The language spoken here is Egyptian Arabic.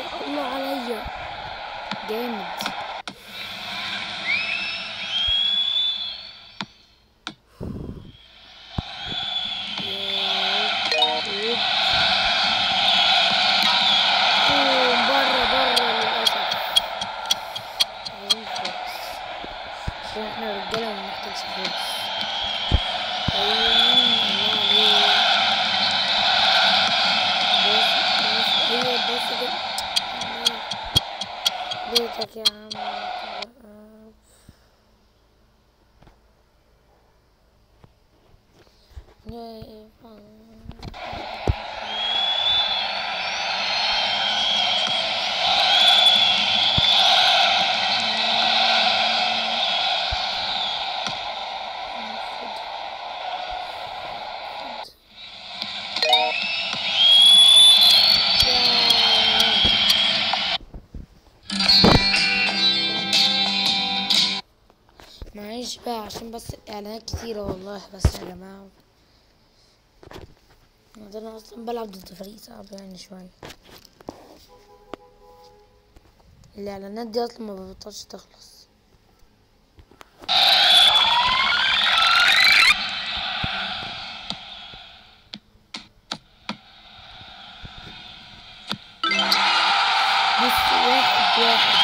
الله عليا جامد يا- أوه، بره بره للأسف عايزين فرص عشان احنا رجالة وما نحتاجش فرص أيوة الله عليك بص بص أيوة بص كده بيتك يا عم معلش بقى عشان بس اعلانات كتيرة والله بس يا جماعة ده انا اصلا بلعب ضد فريق صعب يعني شوية الاعلانات دي اصلا ما ببطلش تخلص بص واحد واحد